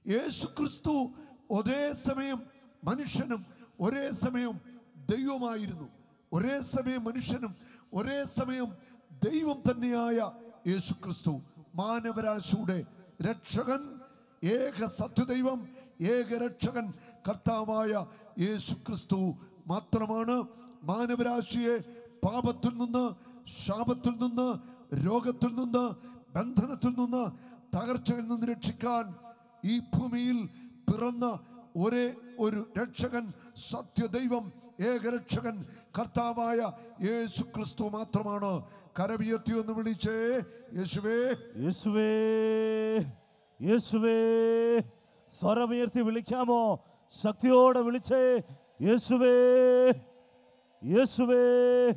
യേശു ക്രിസ്തു ഒരേ സമയം മനുഷ്യനും ഒരേ സമയം ദൈവമായിരുന്നു ഒരേ സമയം മനുഷ്യനും ഒരേ സമയം ദൈവം തന്നെയായ യേശു ക്രിസ്തു മാനവരാശിയുടെ രക്ഷകൻ ഏക സത്യദൈവം ഏക രക്ഷകൻ കർത്താവായ യേശു ക്രിസ്തു മാത്രമാണ് മാനവരാശിയെ പാപത്തിൽ നിന്ന് ശാപത്തിൽ നിന്ന് രോഗത്തിൽ നിന്ന് ബന്ധനത്തിൽ നിന്ന് തകർച്ചയിൽ നിന്ന് രക്ഷിക്കാൻ ഈ ഭൂമിയിൽ പിറന്ന ഒരേ ഒരു രക്ഷകൻ സത്യദൈവം ഏകരക്ഷകൻ കർത്താവായ യേശു ക്രിസ്തു മാത്രമാണ് കരവിയത്തി എന്ന് വിളിച്ചേ യേശുവേ യേശുവേ യേശുവേ സ്വരമുയർത്തി വിളിക്കാമോ ശക്തിയോടെ വിളിച്ചേ യേശുവേ യേശുവേ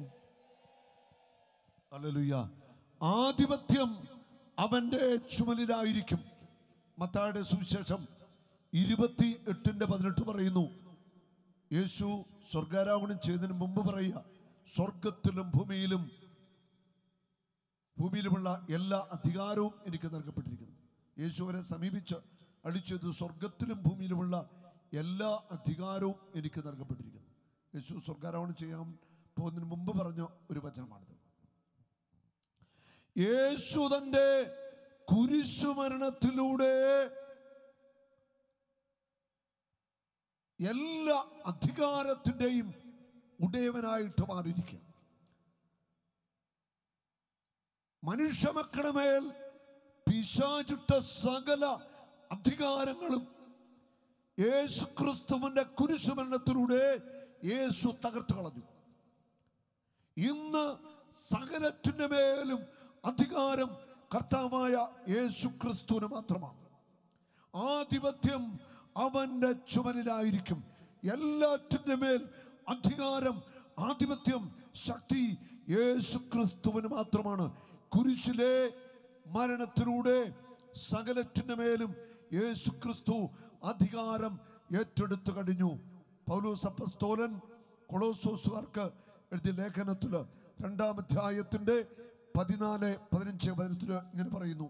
അല്ലലുയ്യ ആധിപത്യം അവന്റെ ചുമലിലായിരിക്കും മത്തായുടെ സുവിശേഷം ഇരുപത്തി എട്ടിന്റെ പതിനെട്ട് പറയുന്നു യേശു സ്വർഗാരോഹണം ചെയ്തതിന് മുമ്പ് പറയുക സ്വർഗത്തിലും ഭൂമിയിലും ഭൂമിയിലുമുള്ള എല്ലാ അധികാരവും എനിക്ക് നൽകപ്പെട്ടിരിക്കുന്നു യേശു അവരെ സമീപിച്ച് അടിച്ചത് സ്വർഗത്തിലും ഭൂമിയിലുമുള്ള എല്ലാ അധികാരവും എനിക്ക് നൽകപ്പെട്ടിരിക്കുന്നു യേശു സ്വർഗാരോഹണം ചെയ്യാൻ പോകുന്നതിന് മുമ്പ് പറഞ്ഞ ഒരു വചനമാണിത് യേശു തന്റെ കുരിശുമരണത്തിലൂടെ എല്ലാ അധികാരത്തിൻ്റെയും ഉടയവനായിട്ട് മാറിയിരിക്കുക മനുഷ്യമക്കളുടെ മേൽ പിശാചിട്ട സകല അധികാരങ്ങളും യേശു ക്രിസ്തുവിന്റെ കുരിശുമരണത്തിലൂടെ യേശു തകർത്തു കളഞ്ഞു ഇന്ന് സകലത്തിന്റെ മേലും അധികാരം കർത്താവായ യേശു ക്രിസ്തുവിന് മാത്രമാണ് ആധിപത്യം അവന്റെ ചുമലിലായിരിക്കും എല്ലാറ്റിന്റെ മേൽ അധികാരം ആധിപത്യം ശക്തി യേശു ക്രിസ്തുവിന് മാത്രമാണ് കുരിശിലെ മരണത്തിലൂടെ സകലറ്റിന്റെ മേലും യേശു ക്രിസ്തു അധികാരം ഏറ്റെടുത്തു കഴിഞ്ഞു പൗലോസ് അപ്പസ്തോലൻ കൊളോസോസുകാർക്ക് എഴുതിയ ലേഖനത്തിൽ രണ്ടാം അധ്യായത്തിന്റെ പതിനാല് പതിനഞ്ച് പതിനെട്ടില് ഇങ്ങനെ പറയുന്നു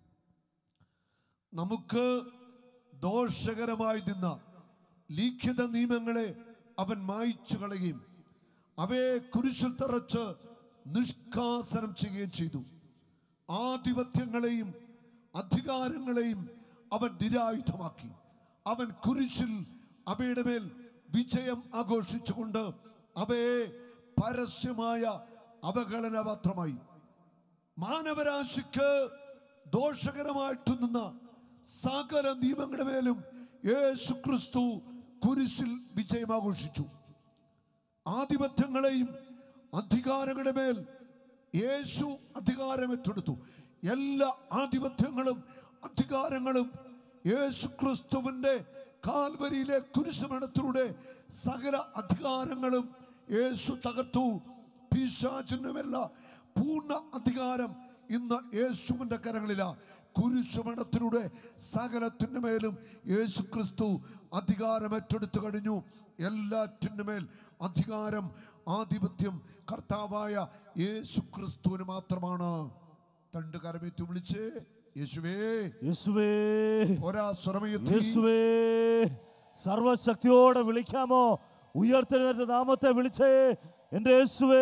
നമുക്ക് ദോഷകരമായി നിന്ന ലിഖിത നിയമങ്ങളെ അവൻ മായ്ച്ചു കളയുകയും അവയെ കുരിശിൽ തറച്ച് നിഷ്കാസനം ചെയ്യുകയും ചെയ്തു ആധിപത്യങ്ങളെയും അധികാരങ്ങളെയും അവൻ നിരായുധമാക്കി അവൻ കുരിശിൽ അവയുടെ മേൽ വിജയം ആഘോഷിച്ചുകൊണ്ട് അവയെ പരസ്യമായ അവഗണന മാത്രമായി മാനവരാശിക്ക് ദോഷകരമായിട്ട് നിന്ന സകല നിയമങ്ങളുടെ മേലും യേശു ക്രിസ്തു കുരിശിൽ വിജയം ആഘോഷിച്ചു ആധിപത്യങ്ങളെയും അധികാരങ്ങളുടെ മേൽ യേശു അധികാരം ഏറ്റെടുത്തു എല്ലാ ആധിപത്യങ്ങളും അധികാരങ്ങളും യേശു ക്രിസ്തുവിന്റെ കാൽവരിയിലെ കുരിശുമരണത്തിലൂടെ സകല അധികാരങ്ങളും യേശു തകർത്തു പിശാചിനുമല്ല പൂർണ്ണ അധികാരം ഇന്ന് യേശുവിന്റെ കരങ്ങളിലാ കുരിശുമരണത്തിലൂടെ സകലത്തിൻ്റെ മേലും യേശു ക്രിസ്തു അധികാരം ഏറ്റെടുത്തു കഴിഞ്ഞു എല്ലാറ്റിൻ്റെ മേൽ അധികാരം ആധിപത്യം കർത്താവായ യേശു ക്രിസ്തുവിന് മാത്രമാണ് രണ്ട് കരമേറ്റ് വിളിച്ച് യേശുവേ യേശുവേ ഒരാ സ്വരമയത്തി യേശുവേ സർവശക്തിയോടെ വിളിക്കാമോ ഉയർത്തെഴുന്നേറ്റ നാമത്തെ വിളിച്ചേ എൻ്റെ യേശുവേ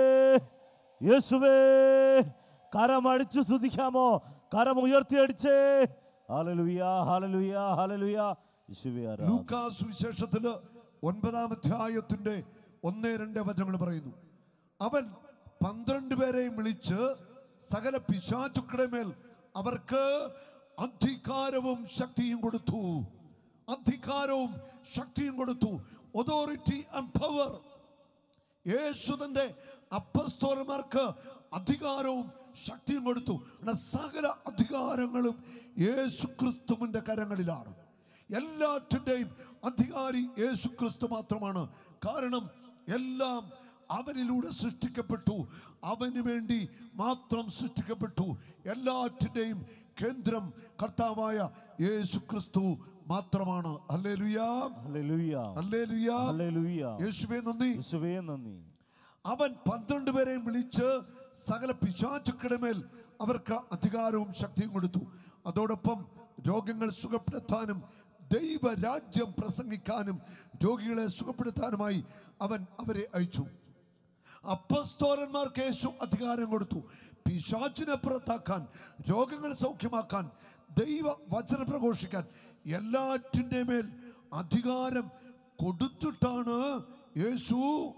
യേശുവേ കരമടിച്ച് സ്തുതിക്കാമോ കരം ഉയർത്തിയടിച്ചേ ഹാലലുയ ഹാലലുയ ഹാലലുയ യേശുവേ ആരാധന. ലൂക്കാ സുവിശേഷത്തില് ഒൻപതാം അധ്യായത്തിന്റെ ഒന്ന് രണ്ട് വചനങ്ങൾ പറയുന്നു അവൻ പന്ത്രണ്ട് പേരെയും വിളിച്ച് സകല പിശാചുക്കളുടെ മേൽ അവർക്ക് അധികാരവും ശക്തിയും കൊടുത്തു അധികാരവും ശക്തിയും കൊടുത്തു അതോറിറ്റി ആൻഡ് പവർ യേശു തന്റെ അപ്പസ്തോലന്മാർക്ക് അധികാരവും ശക്തിയും കൊടുത്തു എന്നാൽ സകല അധികാരങ്ങളും യേശു ക്രിസ്തുവിന്റെ കരങ്ങളിലാണ് എല്ലാറ്റിൻ്റെയും അധികാരി യേശു ക്രിസ്തു മാത്രമാണ് കാരണം എല്ലാം അവനിലൂടെ സൃഷ്ടിക്കപ്പെട്ടു അവന് വേണ്ടി മാത്രം സൃഷ്ടിക്കപ്പെട്ടു എല്ലാറ്റിൻ്റെയും കേന്ദ്രം കർത്താവായ യേശു ക്രിസ്തു മാത്രമാണ് അല്ലേ ലുയാ ഹല്ലേലൂയ അല്ലേ ലുയാ ഹല്ലേലൂയ യേശുവേ നന്ദി യേശുവേ നന്ദി അവൻ പന്ത്രണ്ട് പേരെയും വിളിച്ച് സകല പിശാചുക്കളുടെ മേൽ അവർക്ക് അധികാരവും ശക്തിയും കൊടുത്തു അതോടൊപ്പം രോഗങ്ങൾ സുഖപ്പെടുത്താനും ദൈവരാജ്യം പ്രസംഗിക്കാനും രോഗികളെ സുഖപ്പെടുത്താനുമായി അവൻ അവരെ അയച്ചു അപ്പസ്തോലന്മാർക്ക് യേശു അധികാരം കൊടുത്തു പിശാചിനെ പുറത്താക്കാൻ രോഗങ്ങൾ സൗഖ്യമാക്കാൻ ദൈവ വചനം പ്രഘോഷിക്കാൻ എല്ലാറ്റിൻ്റെ മേൽ അധികാരം കൊടുത്തിട്ടാണ് യേശു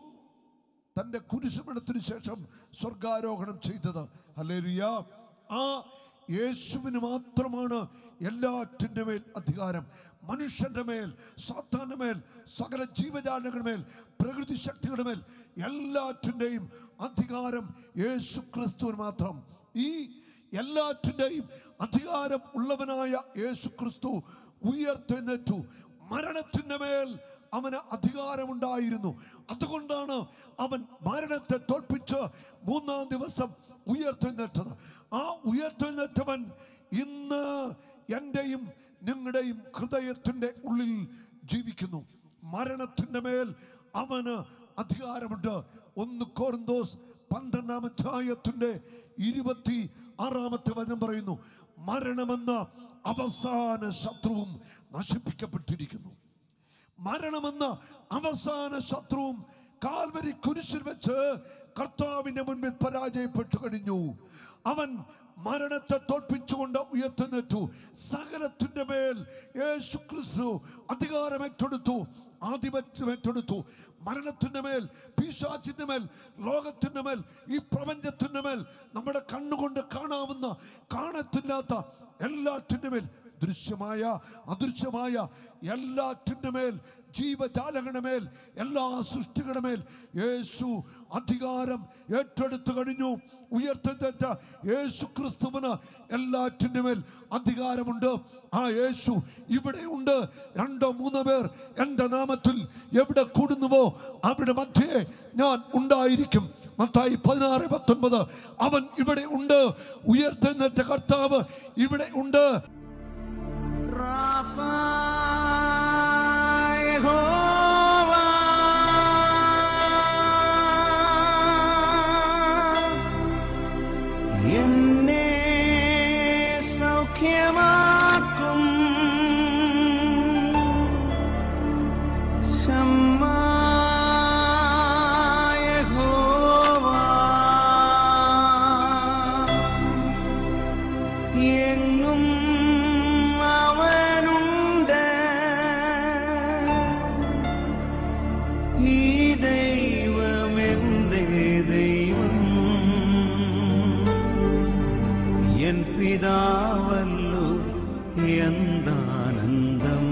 തൻ്റെ കുരിശുമരണത്തിന് ശേഷം സ്വർഗാരോഹണം ചെയ്തത് ഹല്ലേലൂയ ആ യേശുവിന് മാത്രമാണ് എല്ലാറ്റിൻ്റെ മേൽ അധികാരം മനുഷ്യന്റെ മേൽ സാത്താന്റെ മേൽ സകല ജീവജാലങ്ങളുടെ മേൽ പ്രകൃതി ശക്തികളുടെ മേൽ എല്ലാറ്റിൻ്റെയും അധികാരം യേശു ക്രിസ്തുവിന് മാത്രം ഈ എല്ലാറ്റിൻ്റെയും അധികാരം ഉള്ളവനായ യേശു ക്രിസ്തു ഉയർത്തെഴുന്നേറ്റു മരണത്തിൻ്റെ മേൽ അവന് അധികാരമുണ്ടായിരുന്നു അതുകൊണ്ടാണ് അവൻ മരണത്തെ തോൽപ്പിച്ച് മൂന്നാം ദിവസം ഉയർത്തെഴുന്നേറ്റത് ആ ഉയർത്തെഴുന്നേറ്റവൻ ഇന്ന് എൻ്റെയും നിങ്ങളുടെയും ഹൃദയത്തിൻ്റെ ഉള്ളിൽ ജീവിക്കുന്നു മരണത്തിൻ്റെ മേൽ അവന് അധികാരമുണ്ട് ഒന്ന് കോർന്തോസ് പന്ത്രണ്ടാം അധ്യായത്തിൻ്റെ ഇരുപത്തി ആറാമത്തെ വചനം പറയുന്നു മരണമെന്ന അവസാന ശത്രുവും നശിപ്പിക്കപ്പെട്ടിരിക്കുന്നു മരണമെന്ന അവസാന ശത്രുവും കാൽവരി കുരിശിൽ വെച്ച് കർത്താവിന്റെ മുൻപിൽ പരാജയപ്പെട്ടു കഴിഞ്ഞു അവൻ മരണത്തെ തോൽപ്പിച്ചുകൊണ്ട് ഉയർത്തുന്നേറ്റു സകലത്തിന്റെ മേൽ യേശു ക്രിസ്തു അധികാരം ഏറ്റെടുത്തു ആധിപത്യം ഏറ്റെടുത്തു മരണത്തിന്റെ മേൽ പിശാചിന്റെ മേൽ ലോകത്തിന്റെ മേൽ ഈ പ്രപഞ്ചത്തിന്റെ മേൽ നമ്മുടെ കണ്ണുകൊണ്ട് കാണാവുന്ന കാണത്തില്ലാത്ത എല്ലാറ്റിന്റെ മേൽ ദൃശ്യമായ അദൃശ്യമായ എല്ലാറ്റിൻ്റെ മേൽ ജീവജാലങ്ങളുടെ മേൽ എല്ലാ സൃഷ്ടികളുടെ മേൽ യേശു അധികാരം ഏറ്റെടുത്തു കഴിഞ്ഞു ഉയർത്തെറ്റ യേശു ക്രിസ്തുവിന് എല്ലാറ്റിൻ്റെ മേൽ അധികാരമുണ്ട് ആ യേശു ഇവിടെ ഉണ്ട് രണ്ടോ മൂന്നോ പേർ എൻ്റെ നാമത്തിൽ എവിടെ കൂടുന്നുവോ അവിടെ മധ്യേ ഞാൻ ഉണ്ടായിരിക്കും മത്തായി പതിനാറ് പത്തൊൻപത് അവൻ ഇവിടെ ഉണ്ട് ഉയർത്തെഴുന്നേറ്റ കർത്താവ് ഇവിടെ ഉണ്ട് Rafa Jehová എന്നെ സൗഖ്യമാക്കും ശമ്മാ യഹോവ എങ്ങും അവനുണ്ട് ഈ ദൈവമെന്റെ ദൈവം എൻ പിതാവല്ലോ എന്താനന്ദം